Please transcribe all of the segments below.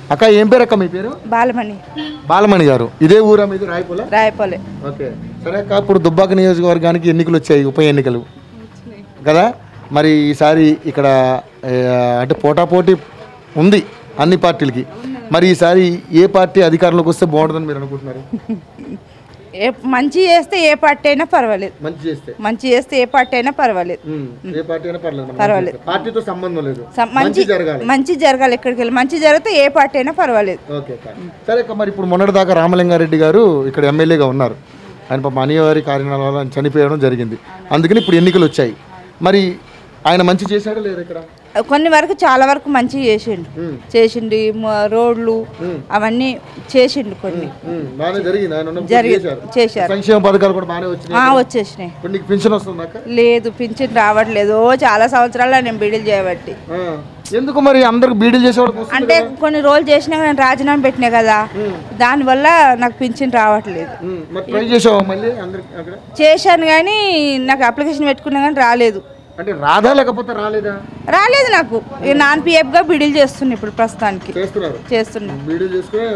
అక్క ఏం పేరు అక్క మీ పేరు బాలమణి బాలమణి గారు ఇదే ఊరా మీది రాయపుల రాయపల్లి ఓకే సరే అక్క ఇప్పుడు దుబ్బాక నియోజకవర్గానికి ఎన్నికలు వచ్చాయి ఉప ఎన్నికలు కదా మరి ఈసారి ఇక్కడ ఏ, అంటే పోటాపోటీ ఉంది అన్ని పార్టీలకి మరి ఈసారి ఏ పార్టీ అధికారంలోకి వస్తే బాగుంటుందని మీరు అనుకుంటున్నారు ఏ మంచి చేస్తే ఏ పార్టీ అయినా పర్వాలేదు మంచి చేస్తే మంచి చేస్తే ఏ పార్టీ అయినా పర్వాలేదు ఉమ్, ఏ పార్టీ అయినా పర్లేదు మనం పర్వాలేదు. మంచి చేస్తే. పార్టీతో సంబంధం లేదు స- మంచి మంచి జరగాలి మంచి జరగాలి ఎక్కడికి వెళ్ళి మంచి జరిగితే ఏ పార్టీ అయినా పర్వాలేదు ఓకే అక్క. సరే అక్క మరి ఇప్పుడు మొన్నటిదాకా రామలింగారెడ్డి గారు ఇక్కడ ఎమ్మెల్యేగా ఉన్నారు ఆయన పాప అనివారి కారణాల వల్ల ఆయన చనిపోయడం జరిగింది అందుకని ఇప్పుడు ఎన్నికలు వచ్చాయి మరి ఆయన మంచి చేశాడా లేదా ఇక్కడ కొన్ని వరకు చాలా వరకు మంచి చేసిండు ఉమ్, చేసిండు ఈ మ- రోడ్లు ఉమ్, అవన్నీ చేసిండు కొన్ని ఉమ్, బాగానే జరిగింది ఆయన ఉన్నప్పుడు జరిగి చేశారు చేశారు సంక్షేమ పథకాలు కూడా బాగానే వచ్చినాయి ఆ, వచ్చేసినాయి ఇప్పుడు నీకు పెన్షన్ వస్తుంది అక్క లేదు పింఛన్ రావట్లేదు ఓ చాలా సంవత్సరాలు నేను బిడిల్ చేయబట్టి ఆ, ఎందుకు మరి అందరికి బీడీలు చేసేవాడికి వస్తుంది అంటే కొన్ని రోజులు చేసినా నేను రాజీనామా పెట్టినా కదా దానివల్ల నాకు పింఛన్ రావట్లేదు ఉమ్, మరి ట్రై చేసావా మళ్ళీ అందరికి అక్కడ చేశాను కానీ నాకు అప్లికేషన్ పెట్టుకున్నా కానీ రాలేదు అంటే రాదా లేకపోతే రాలేదా రాలేదు నాకు ఈ నాన్ పిఎఫ్గా బిడిల్ చేస్తున్నా ఇప్పుడు ప్రస్తుతానికి చేస్తున్నారు చేస్తున్నా బీడీలు చేసుకుని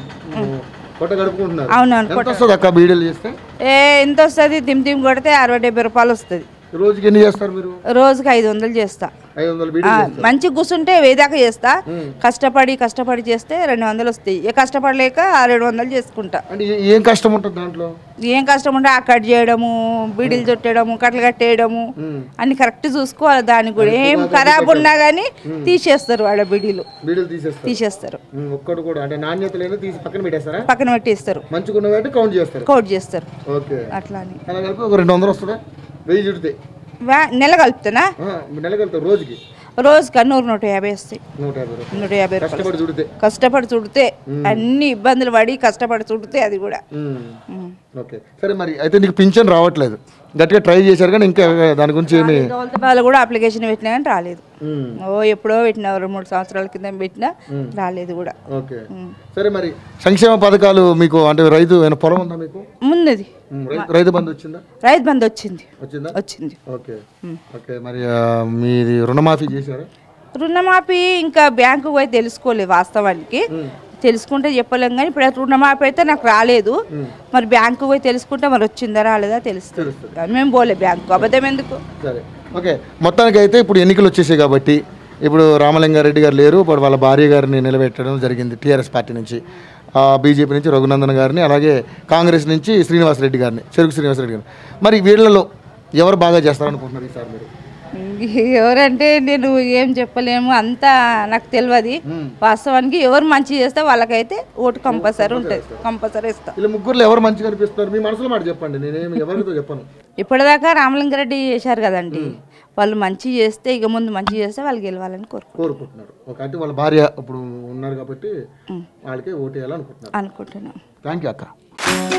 పొట్ట గడుపుకుంటున్నారు అవునవును ఎంత వస్తుంది అక్క బీడీలు చేస్తే ఏ ఎంత వస్తుంది దిమ్ దిమ్ కొడితే అరవై డెబ్బై రూపాయలు వస్తుంది రోజుకి ఎన్ని చేస్తారు మీరు రోజుకి ఐదు వందలు చేస్తా ఐదు వందల ఆ, బీడీలు మంచి కూర్చుంటే వేదాకా చేస్తా ఉమ్. కష్టపడి కష్టపడి చేస్తే రెండు వందలు వస్తాయి ఏ కష్టపడలేక ఆ రెండు వందలు చేసుకుంటా అంటే ఏ- ఏం కష్టం ఉంటుంది దాంట్లో ఏం కష్టం ఉంటే ఆ కట్ చేయడము బీడీలు చుట్టడము కట్టలు కట్టేయడము ఉమ్. అన్ని కరెక్ట్ చూసుకోవాలి దానికి కూడా ఏం ఖరాబ్ ఉన్నా కానీ తీసేస్తారు వాళ్ళ బీడీలు బీడీలు తీసేస్తారు తీసేస్తారు ఉమ్, ఒక్కడు కూడా అంటే నాణ్యత లేని తీసి పక్కన పెట్టేస్తారా పక్కన పెట్టేస్తారు మంచిగా ఉన్న వాటి కౌంట్ చేస్తారు కోట్ చేస్తారు ఓకే అట్లా అని అలా కలిపి ఒక రెండు వందలు వస్తుందా వెయ్యి చుడితే వా- నెల కలుపుతానా నెల కలుపుతారు రోజుకి రోజుకి నూరు నూట యాభై వస్తాయి నూట యాభై రూపాయలు నూట యాభై రూపాయలు కష్టపడి చుడితే కష్టపడి చుడితే అన్ని ఇబ్బందులు పడి కష్టపడి చుడితే అది కూడా ఉమ్. ఉమ్. ఓకే సరే మరి అయితే నీకు పింఛన్ రావట్లేదు గట్టిగా ట్రై చేశారు కానీ ఇంకా దాని గురించి ఏమి వాళ్ళు కూడా అప్లికేషన్ పెట్టినా కానీ రాలేదు ఉమ్, ఓ ఎప్పుడో పెట్టినా రెండు మూడు సంవత్సరాల కింద పెట్టినా రాలేదు కూడా ఓకే సరే మరి సంక్షేమ పథకాలు మీకు అంటే రైతు ఏమైనా పొలం ఉందా మీకు ముందుది ఉమ్, రైతు రైతు బంధు వచ్చిందా రైతు బంధు వచ్చింది వచ్చిందా వచ్చింది ఓకే ఓకే మరి ఆ, మీది రుణమాఫీ చేశారా రుణమాఫీ ఇంకా బ్యాంకు పోయి తెలుసుకోలేదు వాస్తవానికి తెలుసుకుంటే చెప్పలేం కానీ ఇప్పుడు రుణమాఫీ అయితే నాకు రాలేదు మరి బ్యాంకు పోయి తెలుసుకుంటే మరి వచ్చిందా రాలేదా తెలుస్తుంది కానీ మేము పోలే బ్యాంకు అబద్ధం ఎందుకు సరే ఓకే మొత్తానికి అయితే ఇప్పుడు ఎన్నికలు వచ్చేసాయి కాబట్టి ఇప్పుడు రామలింగారెడ్డి గారు లేరు ఇప్పుడు వాళ్ళ భార్య గారిని నిలబెట్టడం జరిగింది టీఆర్ఎస్ పార్టీ నుంచి ఆ, బీజేపీ నుంచి రఘునందన్ గారిని అలాగే కాంగ్రెస్ నుంచి శ్రీనివాసరెడ్డి గారిని చెరుకు శ్రీనివాసరెడ్డి గారిని మరి వీళ్ళలో ఎవరు బాగా చేస్తారనుకుంటున్నారు ఈసారి మీరు ఎవరంటే నేను ఏం చెప్పలేము అంతా నాకు తెలియదు వాస్తవానికి ఎవరు మంచి చేస్తే వాళ్ళకైతే ఓటు కంపల్సరీ ఉంటుంది కంపల్సరీ ఇస్తాం వీళ్ళ ముగ్గురులో ఎవరు మంచిగా అనిపిస్తున్నారు మీ మనసులో మాట చెప్పండి నేనేమి ఎవరితో చెప్పను ఇప్పటిదాకా రామలింగారెడ్డి చేశారు కదండి వాళ్ళు మంచి చేస్తే ఇక ముందు మంచి చేస్తే వాళ్ళు గెలవాలని కోరుకు కోరుకుంటున్నారు ఒక అంటే వాళ్ళ భార్య ఇప్పుడు ఉన్నారు కాబట్టి వాళ్ళకే ఓటు వేయాలనుకుంటున్నారు అనుకుంటున్నాం థ్యాంక్ యూ అక్క